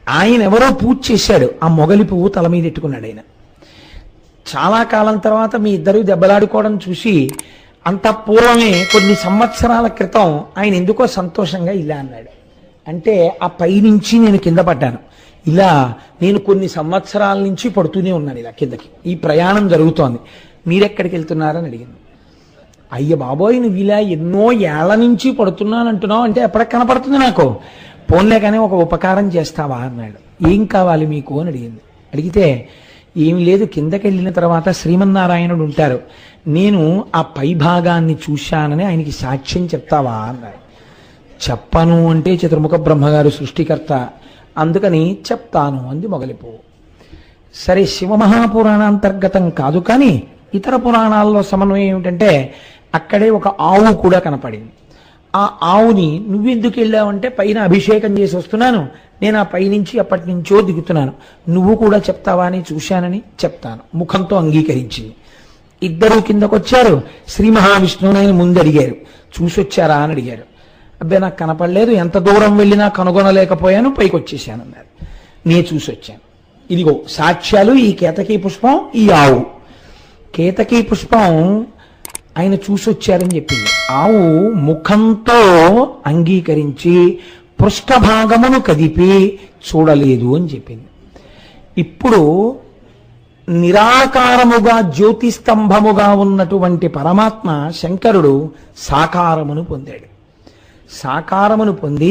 ఆయన ఎవరో పూజ చేశాడు ఆ మొగలి పువ్వు తల మీద ఎట్టుకున్నాడు ఆయన చాలా కాలం తర్వాత మీ ఇద్దరు దెబ్బలాడుకోవడం చూసి అంత పూర్వమే కొన్ని సంవత్సరాల క్రితం ఆయన ఎందుకో సంతోషంగా ఇలా అన్నాడు అంటే ఆ పైనుంచి నేను కింద పడ్డాను ఇలా నేను కొన్ని సంవత్సరాల నుంచి పడుతూనే ఉన్నాను ఇలా కిందకి ఈ ప్రయాణం జరుగుతోంది మీరెక్కడికి వెళ్తున్నారని అడిగింది అయ్య బాబోయ్ నువ్వు ఇలా ఎన్నో ఏళ్ల నుంచి పడుతున్నానంటున్నావు అంటే ఎప్పటికి కనపడుతుంది నాకు పోన్లే కానీ ఒక ఉపకారం చేస్తావా అన్నాడు ఏం కావాలి మీకు అని అడిగింది అడిగితే ఏం లేదు కిందకి వెళ్ళిన తర్వాత శ్రీమన్నారాయణుడు ఉంటారు నేను ఆ పై భాగాన్ని చూశానని ఆయనకి సాక్ష్యం చెప్తావా అన్నాడు చెప్పను అంటే చతుర్ముఖ బ్రహ్మగారు సృష్టికర్త అందుకని చెప్తాను అంది మొగలిపువ్వు సరే శివమహాపురాణాంతర్గతం కాదు కానీ ఇతర పురాణాల్లో సమన్వయం ఏమిటంటే అక్కడే ఒక ఆవు కూడా కనపడింది ఆ ఆవుని నువ్వెందుకు వెళ్ళావంటే పైన అభిషేకం చేసి వస్తున్నాను నేను ఆ పైనుంచి అప్పటి నుంచో దిగుతున్నాను నువ్వు కూడా చెప్తావా అని చూశానని చెప్తాను ముఖంతో అంగీకరించింది ఇద్దరు కిందకొచ్చారు శ్రీ మహావిష్ణువుని ఆయన ముందు అడిగారు చూసొచ్చారా అని అడిగారు అబ్బాయి నాకు కనపడలేదు ఎంత దూరం వెళ్ళినా కనుగొనలేకపోయాను పైకి వచ్చేసాను అన్నారు నేను చూసొచ్చాను ఇదిగో సాక్ష్యాలు ఈ కేతకీ పుష్పం ఈ ఆవు కేతకీ పుష్పం ఆయన చూసొచ్చారని చెప్పింది ఆవు ముఖంతో అంగీకరించి పృష్ఠభాగమును కదిపి చూడలేదు అని చెప్పింది ఇప్పుడు నిరాకారముగా జ్యోతిస్తంభముగా ఉన్నటువంటి పరమాత్మ శంకరుడు సాకారమును పొందాడు సాకారమును పొంది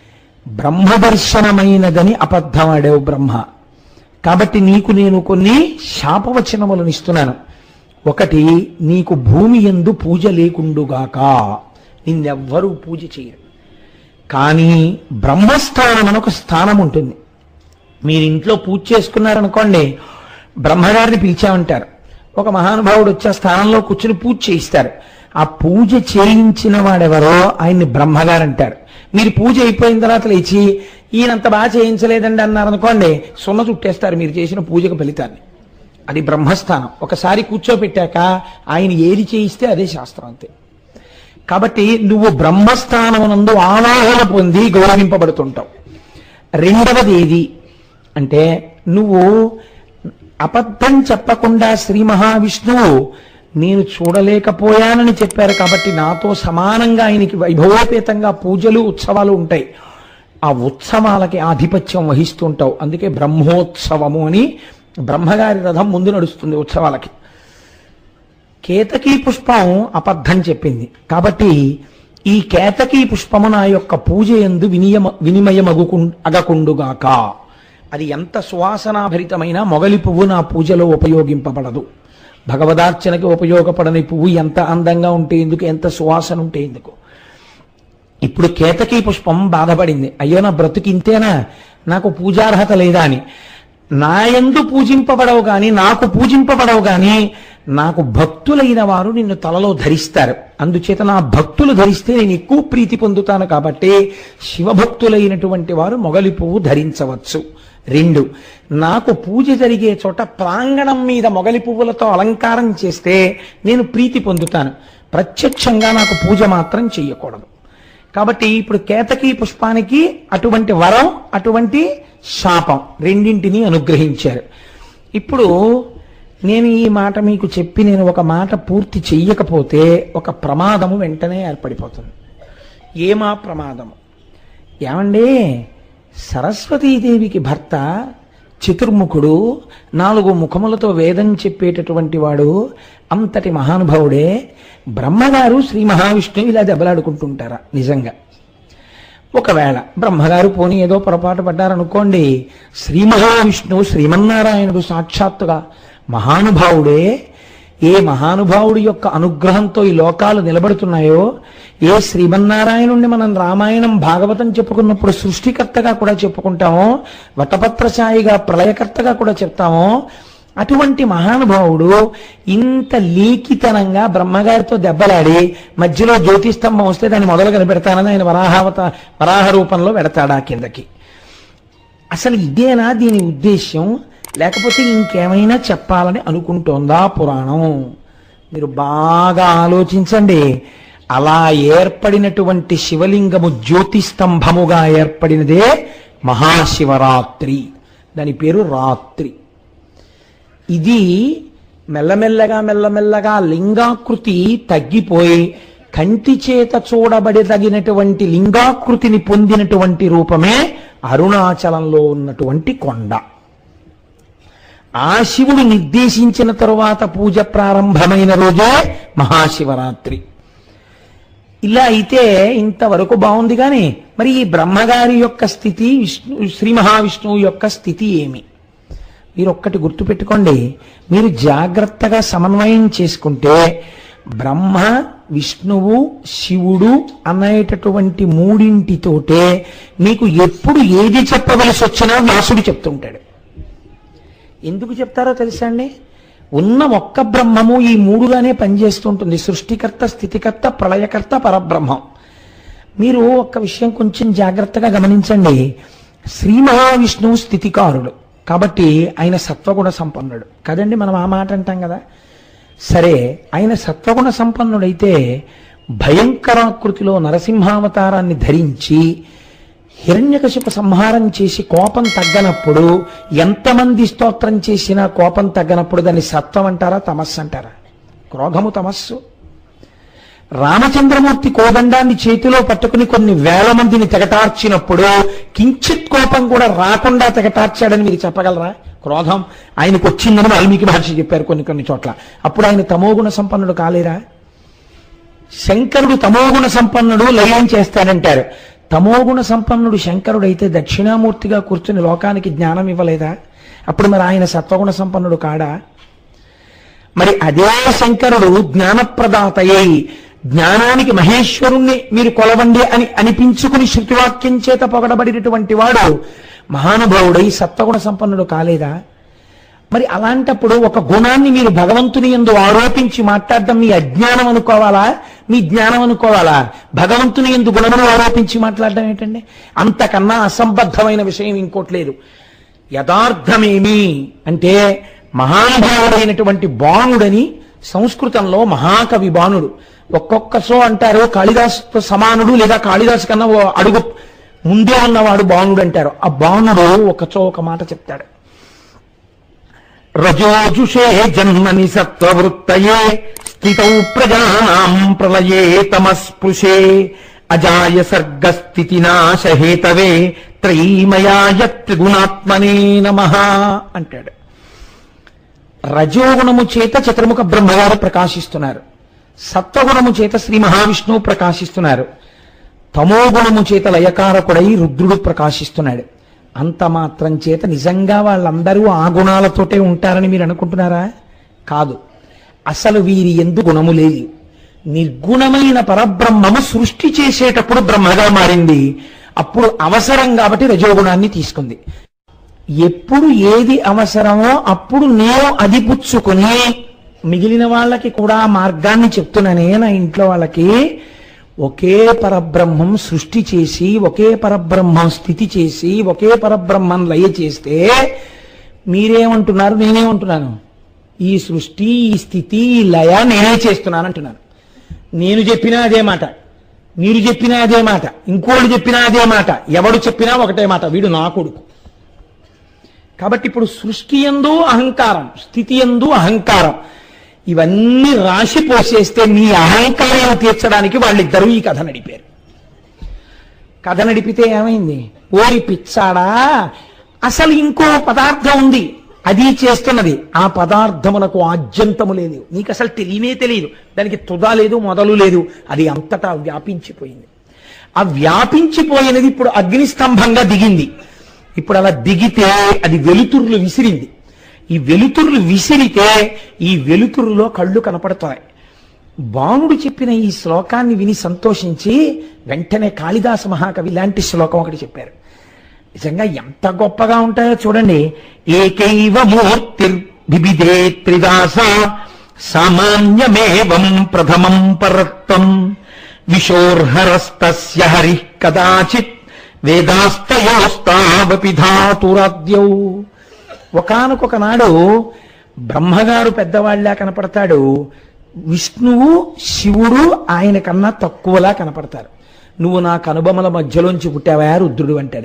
బ్రహ్మదర్శనమైనదని అబద్ధమాడావు బ్రహ్మ కాబట్టి నీకు నేను కొన్ని శాపవచనములను ఇస్తున్నాను ఒకటి నీకు భూమి ఎందు పూజ లేకుండుగాక నిన్నెవ్వరూ పూజ చేయరు కానీ బ్రహ్మస్థానం అని ఒక స్థానం ఉంటుంది మీరు ఇంట్లో పూజ చేసుకున్నారనుకోండి బ్రహ్మగారిని పిలిచామంటారు ఒక మహానుభావుడు వచ్చి ఆ స్థానంలో కూర్చుని పూజ చేయిస్తారు ఆ పూజ చేయించిన వాడెవరో ఆయన్ని బ్రహ్మగారు అంటారు మీరు పూజ అయిపోయిన తర్వాత లేచి ఈయనంత బాగా చేయించలేదండి అన్నారు అనుకోండి సున్న చుట్టేస్తారు మీరు చేసిన పూజకు ఫలితాన్ని అది బ్రహ్మస్థానం ఒకసారి కూర్చోపెట్టాక ఆయన ఏది చేయిస్తే అదే శాస్త్రం అంతే కాబట్టి నువ్వు బ్రహ్మస్థానమునందు ఆవాహన పొంది గౌరవింపబడుతుంటావు రెండవది ఏది అంటే నువ్వు అబద్ధం చెప్పకుండా శ్రీ మహావిష్ణువు నేను చూడలేకపోయానని చెప్పారు కాబట్టి నాతో సమానంగా ఆయనకి వైభవోపేతంగా పూజలు ఉత్సవాలు ఉంటాయి ఆ ఉత్సవాలకి ఆధిపత్యం వహిస్తుంటావు అందుకే బ్రహ్మోత్సవము అని బ్రహ్మగారి రథం ముందు నడుస్తుంది ఉత్సవాలకి కేతకీ పుష్పం అబద్ధం చెప్పింది కాబట్టి ఈ కేతకీ పుష్పము నా యొక్క పూజ ఎందు వినియమ వినిమయమగు అగకుండుగాక అది ఎంత సువాసనాభరితమైన మొగలి పువ్వు నా పూజలో ఉపయోగింపబడదు భగవదార్చనకి ఉపయోగపడని పువ్వు ఎంత అందంగా ఉంటే ఎందుకు ఎంత సువాసన ఉంటే ఎందుకు ఇప్పుడు కేతకీ పుష్పం బాధపడింది అయ్యో నా బ్రతుకు ఇంతేనా నాకు పూజార్హత లేదా అని నా యందు పూజింపబడవు గాని నాకు పూజింపబడవు గాని నాకు భక్తులైన వారు నిన్ను తలలో ధరిస్తారు అందుచేత నా భక్తులు ధరిస్తే నేను ఎక్కువ ప్రీతి పొందుతాను కాబట్టి శివభక్తులైనటువంటి వారు మొగలి పువ్వు ధరించవచ్చు రెండు నాకు పూజ జరిగే చోట ప్రాంగణం మీద మొగలి పువ్వులతో అలంకారం చేస్తే నేను ప్రీతి పొందుతాను ప్రత్యక్షంగా నాకు పూజ మాత్రం చెయ్యకూడదు కాబట్టి ఇప్పుడు కేతకీ పుష్పానికి అటువంటి వరం అటువంటి శాపం రెండింటినీ అనుగ్రహించారు ఇప్పుడు నేను ఈ మాట మీకు చెప్పి నేను ఒక మాట పూర్తి చెయ్యకపోతే ఒక ప్రమాదము వెంటనే ఏర్పడిపోతుంది ఏమా ప్రమాదము ఏమండి సరస్వతీదేవికి భర్త చతుర్ముఖుడు నాలుగు ముఖములతో వేదం చెప్పేటటువంటి వాడు అంతటి మహానుభావుడే బ్రహ్మగారు శ్రీ మహావిష్ణువు ఇలా దెబ్బలాడుకుంటుంటారా నిజంగా ఒకవేళ బ్రహ్మగారు పోనీ ఏదో పొరపాటు పడ్డారనుకోండి శ్రీ మహావిష్ణువు శ్రీమన్నారాయణుడు సాక్షాత్తుగా మహానుభావుడే ఏ మహానుభావుడి యొక్క అనుగ్రహంతో ఈ లోకాలు నిలబడుతున్నాయో ఏ శ్రీమన్నారాయణుణ్ణి మనం రామాయణం భాగవతం చెప్పుకున్నప్పుడు సృష్టికర్తగా కూడా చెప్పుకుంటామో వటపత్రశాయిగా ప్రళయకర్తగా కూడా చెప్తామో అటువంటి మహానుభావుడు ఇంత లీకితనంగా బ్రహ్మగారితో దెబ్బలాడి మధ్యలో జ్యోతిస్తంభం వస్తే దాన్ని మొదలు కనిపెడతానని ఆయన వరాహావత వరాహ రూపంలో పెడతాడా కిందకి అసలు ఇదేనా దీని ఉద్దేశ్యం లేకపోతే ఇంకేమైనా చెప్పాలని అనుకుంటోందా పురాణం మీరు బాగా ఆలోచించండి అలా ఏర్పడినటువంటి శివలింగము జ్యోతిస్తంభముగా ఏర్పడినదే మహాశివరాత్రి దాని పేరు రాత్రి ఇది మెల్లమెల్లగా మెల్లమెల్లగా లింగాకృతి తగ్గిపోయి కంటి చేత చూడబడదగినటువంటి లింగాకృతిని పొందినటువంటి రూపమే అరుణాచలంలో ఉన్నటువంటి కొండ ఆ శివుడు నిర్దేశించిన తరువాత పూజ ప్రారంభమైన రోజే మహాశివరాత్రి ఇలా అయితే ఇంతవరకు బాగుంది కానీ మరి ఈ బ్రహ్మగారి యొక్క స్థితి విష్ణు శ్రీ మహావిష్ణువు యొక్క స్థితి ఏమి మీరు ఒక్కటి గుర్తుపెట్టుకోండి మీరు జాగ్రత్తగా సమన్వయం చేసుకుంటే బ్రహ్మ విష్ణువు శివుడు అనేటటువంటి మూడింటితోటే మీకు ఎప్పుడు ఏది చెప్పవలసి వచ్చినా వ్యాసుడు చెప్తుంటాడు ఎందుకు చెప్తారో తెలుసా అండి ఉన్న ఒక్క బ్రహ్మము ఈ మూడుగానే పనిచేస్తుంటుంది సృష్టికర్త స్థితికర్త ప్రళయకర్త పరబ్రహ్మం మీరు ఒక్క విషయం కొంచెం జాగ్రత్తగా గమనించండి శ్రీ మహావిష్ణువు స్థితికారుడు కాబట్టి ఆయన సత్వగుణ సంపన్నుడు కదండి మనం ఆ మాట అంటాం కదా సరే ఆయన సత్వగుణ సంపన్నుడైతే భయంకరాకృతిలో నరసింహావతారాన్ని ధరించి హిరణ్యకశిప సంహారం చేసి కోపం తగ్గనప్పుడు ఎంతమంది స్తోత్రం చేసినా కోపం తగ్గనప్పుడు దాన్ని సత్వం అంటారా తమస్సు అంటారా క్రోధము తమస్సు రామచంద్రమూర్తి కోదండాన్ని చేతిలో పట్టుకుని కొన్ని వేల మందిని తెగటార్చినప్పుడు కించిత్ కోపం కూడా రాకుండా తెగటార్చాడని మీరు చెప్పగలరా క్రోధం ఆయనకు వచ్చిందని వాల్మీకి మహర్షి చెప్పారు కొన్ని కొన్ని చోట్ల అప్పుడు ఆయన తమోగుణ సంపన్నుడు కాలేరా శంకరుడు తమోగుణ సంపన్నుడు లయం చేస్తాడంటారు తమోగుణ సంపన్నుడు శంకరుడు అయితే దక్షిణామూర్తిగా కూర్చుని లోకానికి జ్ఞానం ఇవ్వలేదా అప్పుడు మరి ఆయన సత్వగుణ సంపన్నుడు కాడా మరి అదే శంకరుడు జ్ఞానప్రదాతయ్యి జ్ఞానానికి మహేశ్వరుణ్ణి మీరు కొలవండి అని అనిపించుకుని శృతివాక్యం చేత పొగడబడినటువంటి వాడు మహానుభావుడై సత్వగుణ సంపన్నుడు కాలేదా మరి అలాంటప్పుడు ఒక గుణాన్ని మీరు భగవంతుని ఎందు ఆరోపించి మాట్లాడడం మీ అజ్ఞానం అనుకోవాలా మీ జ్ఞానం అనుకోవాలా భగవంతుని ఎందు గుణమును ఆరోపించి మాట్లాడడం ఏంటండి అంతకన్నా అసంబద్ధమైన విషయం ఇంకోటి లేదు యథార్థమేమి అంటే మహానుభావుడైనటువంటి బాణుడని సంస్కృతంలో మహాకవి బాణుడు ఒక్కొక్క సో అంటారు కాళిదాసు సమానుడు లేదా కాళిదాసు కన్నా ఓ అడుగు ముందే ఉన్నవాడు బాణుడు అంటారు ఆ బాణుడు ఒకచో ఒక మాట చెప్తాడు రజోజుషే జన్మని సత్వవృత్తయే స్థితౌ ప్రజానాం ప్రళయే తమస్పృశే అజాయ సర్గస్థితి నాశహేతవే త్రైమయాయ త్రిగుణాత్మనే నమ అంటాడు రజోగుణము చేత చతుర్ముఖ బ్రహ్మగారు ప్రకాశిస్తున్నారు సత్వగుణము చేత శ్రీ మహావిష్ణువు ప్రకాశిస్తున్నారు తమోగుణము చేత లయకారకుడై రుద్రుడు ప్రకాశిస్తున్నాడు అంత మాత్రం చేత నిజంగా వాళ్ళందరూ ఆ గుణాలతోటే ఉంటారని మీరు అనుకుంటున్నారా కాదు అసలు వీరి ఎందు గుణము లేదు నిర్గుణమైన పరబ్రహ్మము సృష్టి చేసేటప్పుడు బ్రహ్మగా మారింది అప్పుడు అవసరం కాబట్టి రజోగుణాన్ని తీసుకుంది ఎప్పుడు ఏది అవసరమో అప్పుడు నేను అది పుచ్చుకుని మిగిలిన వాళ్ళకి కూడా ఆ మార్గాన్ని చెప్తున్నానే నా ఇంట్లో వాళ్ళకి ఒకే పరబ్రహ్మం సృష్టి చేసి ఒకే పరబ్రహ్మం స్థితి చేసి ఒకే పరబ్రహ్మం లయ చేస్తే మీరేమంటున్నారు నేనేమంటున్నాను ఈ సృష్టి ఈ స్థితి ఈ లయ నేనే చేస్తున్నాను అంటున్నాను నేను చెప్పినా అదే మాట మీరు చెప్పినా అదే మాట ఇంకోళ్ళు చెప్పినా అదే మాట ఎవడు చెప్పినా ఒకటే మాట వీడు నా కొడుకు కాబట్టి ఇప్పుడు సృష్టి ఎందు అహంకారం స్థితి ఎందు అహంకారం ఇవన్నీ రాశి పోసేస్తే మీ అహంకారం తీర్చడానికి వాళ్ళిద్దరూ ఈ కథ నడిపారు కథ నడిపితే ఏమైంది ఓరి పిచ్చాడా అసలు ఇంకో పదార్థం ఉంది అది చేస్తున్నది ఆ పదార్థమునకు ఆద్యంతము లేదు నీకు అసలు తెలియనే తెలియదు దానికి తుద లేదు మొదలు లేదు అది అంతటా వ్యాపించిపోయింది ఆ వ్యాపించిపోయినది ఇప్పుడు అగ్నిస్తంభంగా దిగింది ఇప్పుడు అలా దిగితే అది వెలుతుర్లు విసిరింది ఈ వెలుతుర్లు విసిరితే ఈ వెలుతురులో కళ్ళు కనపడుతున్నాయి బాణుడు చెప్పిన ఈ శ్లోకాన్ని విని సంతోషించి వెంటనే కాళిదాస మహాకవి ఇలాంటి శ్లోకం ఒకటి చెప్పారు నిజంగా ఎంత గొప్పగా ఉంటాయో చూడండి ఏకైవ మూర్తిర్భిభిదే త్రిదాస సామాన్యమేవం ప్రథమం పరత్వం విశోర్హరస్తస్య హరి కదాచిత్ వేదాస్తయోస్తావపి ధాతురాద్యౌ ఒకనకొక నాడు బ్రహ్మగారు పెద్దవాళ్ళ కనపడతాడు విష్ణువు శివుడు ఆయన కన్నా తక్కువలా కనపడతారు నువ్వు నా కనుబొమల మధ్యలోంచి పుట్టావా రుద్రుడు అంటాడు ఆయన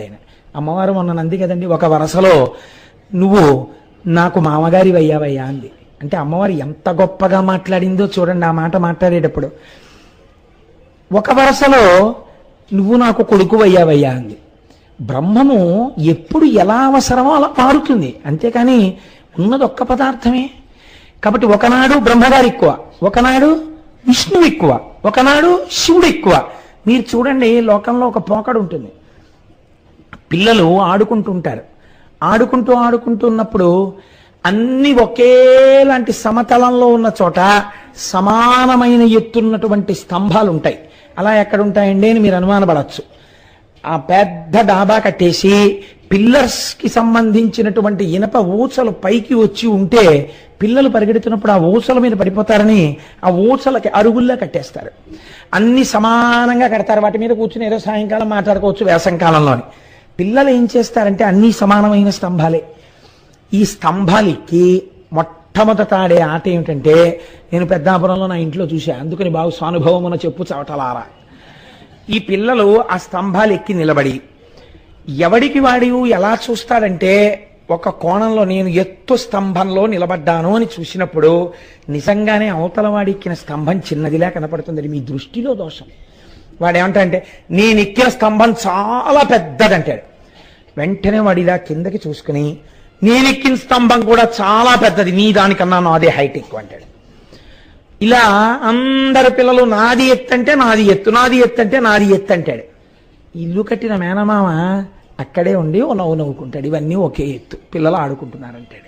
అమ్మవారు మొన్న నంది కదండి ఒక వరసలో నువ్వు నాకు మామగారి అయ్యావయ్యా అంది అంటే అమ్మవారు ఎంత గొప్పగా మాట్లాడిందో చూడండి ఆ మాట మాట్లాడేటప్పుడు ఒక వరసలో నువ్వు నాకు కొడుకు అయ్యావయ్యా అంది బ్రహ్మము ఎప్పుడు ఎలా అవసరమో అలా మారుతుంది అంతేకాని ఉన్నది ఒక్క పదార్థమే కాబట్టి ఒకనాడు బ్రహ్మగారు ఎక్కువ ఒకనాడు విష్ణువు ఎక్కువ ఒకనాడు శివుడు ఎక్కువ మీరు చూడండి లోకంలో ఒక పోకడు ఉంటుంది పిల్లలు ఆడుకుంటుంటారు ఆడుకుంటూ ఆడుకుంటూ ఉన్నప్పుడు అన్ని ఒకేలాంటి సమతలంలో ఉన్న చోట సమానమైన ఎత్తున్నటువంటి స్తంభాలు ఉంటాయి అలా ఎక్కడ ఉంటాయండి అని మీరు అనుమానపడచ్చు ఆ పెద్ద డాబా కట్టేసి పిల్లర్స్ కి సంబంధించినటువంటి ఇనప ఊచలు పైకి వచ్చి ఉంటే పిల్లలు పరిగెడుతున్నప్పుడు ఆ ఊచల మీద పడిపోతారని ఆ ఊచలకి అరుగుల్లా కట్టేస్తారు అన్ని సమానంగా కడతారు వాటి మీద కూర్చుని ఏదో సాయంకాలం మాట్లాడుకోవచ్చు వేసంకాలంలోని పిల్లలు ఏం చేస్తారంటే అన్ని సమానమైన స్తంభాలే ఈ స్తంభాలకి మొట్టమొదట ఆడే ఆట ఏమిటంటే నేను పెద్దాపురంలో నా ఇంట్లో చూసా అందుకని బాగు స్వానుభవమున చెప్పు చవటలారా ఈ పిల్లలు ఆ స్తంభాలు ఎక్కి నిలబడి ఎవడికి వాడి ఎలా చూస్తాడంటే ఒక కోణంలో నేను ఎత్తు స్తంభంలో నిలబడ్డాను అని చూసినప్పుడు నిజంగానే అవతల వాడి ఎక్కిన స్తంభం చిన్నదిలా కనపడుతుంది అది మీ దృష్టిలో దోషం వాడు ఏమంటా అంటే నేను ఎక్కిన స్తంభం చాలా పెద్దదంటాడు వెంటనే వాడు ఇలా కిందకి చూసుకుని నేను ఎక్కిన స్తంభం కూడా చాలా పెద్దది నీ దానికన్నా నాదే హైట్ ఎక్కువ అంటాడు ఇలా అందరు పిల్లలు నాది ఎత్తు అంటే నాది ఎత్తు నాది ఎత్తు అంటే నాది ఎత్తు అంటాడు ఇల్లు కట్టిన మేనమామ అక్కడే ఉండి ఓ నవ్వు నవ్వుకుంటాడు ఇవన్నీ ఒకే ఎత్తు పిల్లలు ఆడుకుంటున్నారంటాడు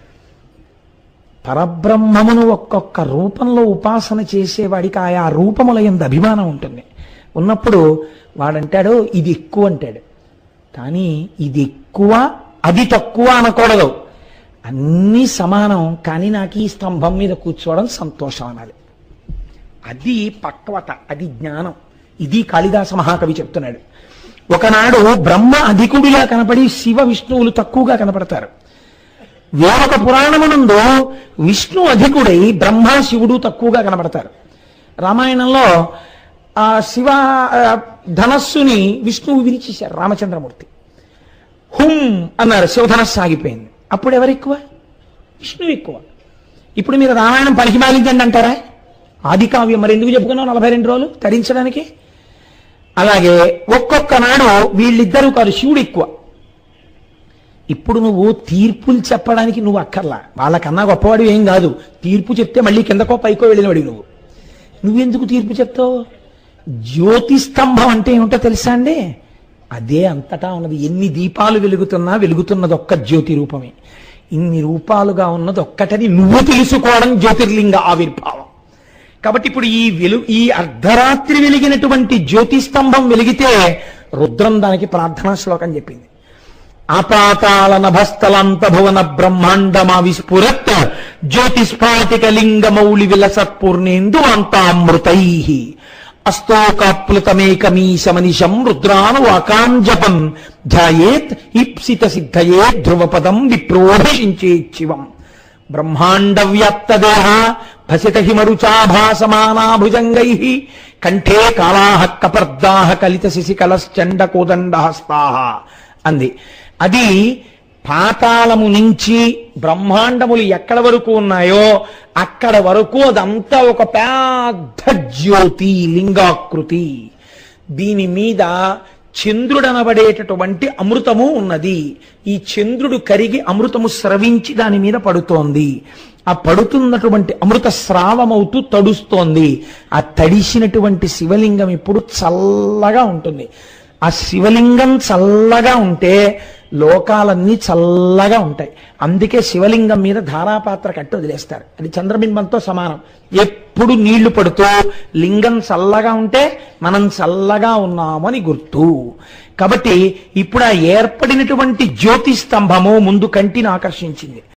పరబ్రహ్మమును ఒక్కొక్క రూపంలో ఉపాసన చేసేవాడికి ఆయా రూపముల ఎందు అభిమానం ఉంటుంది ఉన్నప్పుడు వాడంటాడు ఇది ఎక్కువ అంటాడు కానీ ఇది ఎక్కువ అది తక్కువ అనకూడదు అన్నీ సమానం కానీ నాకు ఈ స్తంభం మీద కూర్చోవడం సంతోషం అనాలి అది పక్వత అది జ్ఞానం ఇది కాళిదాస మహాకవి చెప్తున్నాడు ఒకనాడు బ్రహ్మ అధికుడిలా కనపడి శివ విష్ణువులు తక్కువగా కనపడతారు వేరొక పురాణమునందు విష్ణు అధికుడై బ్రహ్మ శివుడు తక్కువగా కనపడతారు రామాయణంలో ఆ శివ ఆ, ధనస్సుని విష్ణువు విరిచేశారు రామచంద్రమూర్తి హుం అన్నారు శివధనస్సు ఆగిపోయింది అప్పుడు ఎవరు ఎక్కువ విష్ణువు ఎక్కువ ఇప్పుడు మీరు రామాయణం పనికి మాలించండి అంటారా ఆది కావ్యం మరి ఎందుకు చెప్పుకున్నావు నలభై రెండు రోజులు తరించడానికి అలాగే ఒక్కొక్క నాడు వీళ్ళిద్దరూ కాదు శివుడు ఎక్కువ ఇప్పుడు నువ్వు తీర్పులు చెప్పడానికి నువ్వు అక్కర్లా వాళ్ళకన్నా గొప్పవాడు ఏం కాదు తీర్పు చెప్తే మళ్ళీ కిందకో పైకో వెళ్ళినవాడు నువ్వు నువ్వెందుకు తీర్పు చెప్తావు జ్యోతి స్తంభం అంటే ఏమిటో తెలుసా అండి అదే అంతటా ఉన్నది ఎన్ని దీపాలు వెలుగుతున్నా వెలుగుతున్నది ఒక్క జ్యోతి రూపమే ఇన్ని రూపాలుగా ఉన్నది ఒక్కటని నువ్వు తెలుసుకోవడం జ్యోతిర్లింగ ఆవిర్భావం కాబట్టి ఇప్పుడు ఈ వెలు ఈ అర్ధరాత్రి వెలిగినటువంటి జ్యోతి స్తంభం వెలిగితే రుద్రం దానికి ప్రార్థనా శ్లోకం చెప్పింది ఆపాతాళ నభస్థలంత భువన బ్రహ్మాండమా విస్ఫురత్ జ్యోతిస్ఫాటిక లింగ మౌళి విలసత్ పూర్ణేందు అంతామృతై అస్తోకాప్లుతమేకమీశమనిశం రుద్రాను వాకాంజపం ధ్యాయేత్ ఈప్సిత సిద్ధయే ధ్రువపదం విప్రోభిషించేత్ శివం బ్రహ్మాండ వ్యాప్తదేహ భసిత హిమరుచాభాసమానా భుజంగై కంఠే కాళాహ కపర్దాహ కలిత శిశికలశ్చండ కోదండ హస్తాహ అంది అది పాతాళము నుంచి బ్రహ్మాండములు ఎక్కడ వరకు ఉన్నాయో అక్కడ వరకు అదంతా ఒక పెద్ద జ్యోతి లింగాకృతి దీని మీద చంద్రుడనబడేటటువంటి అమృతము ఉన్నది ఈ చంద్రుడు కరిగి అమృతము స్రవించి దాని మీద పడుతోంది ఆ పడుతున్నటువంటి అమృత స్రావమవుతూ తడుస్తోంది ఆ తడిసినటువంటి శివలింగం ఇప్పుడు చల్లగా ఉంటుంది ఆ శివలింగం చల్లగా ఉంటే లోకాలన్నీ చల్లగా ఉంటాయి అందుకే శివలింగం మీద ధారాపాత్ర కట్టి వదిలేస్తారు అది చంద్రబింబంతో సమానం ఎప్పుడు నీళ్లు పడుతూ లింగం చల్లగా ఉంటే మనం చల్లగా ఉన్నామని గుర్తు కాబట్టి ఇప్పుడు ఆ ఏర్పడినటువంటి జ్యోతి స్తంభము ముందు కంటిని ఆకర్షించింది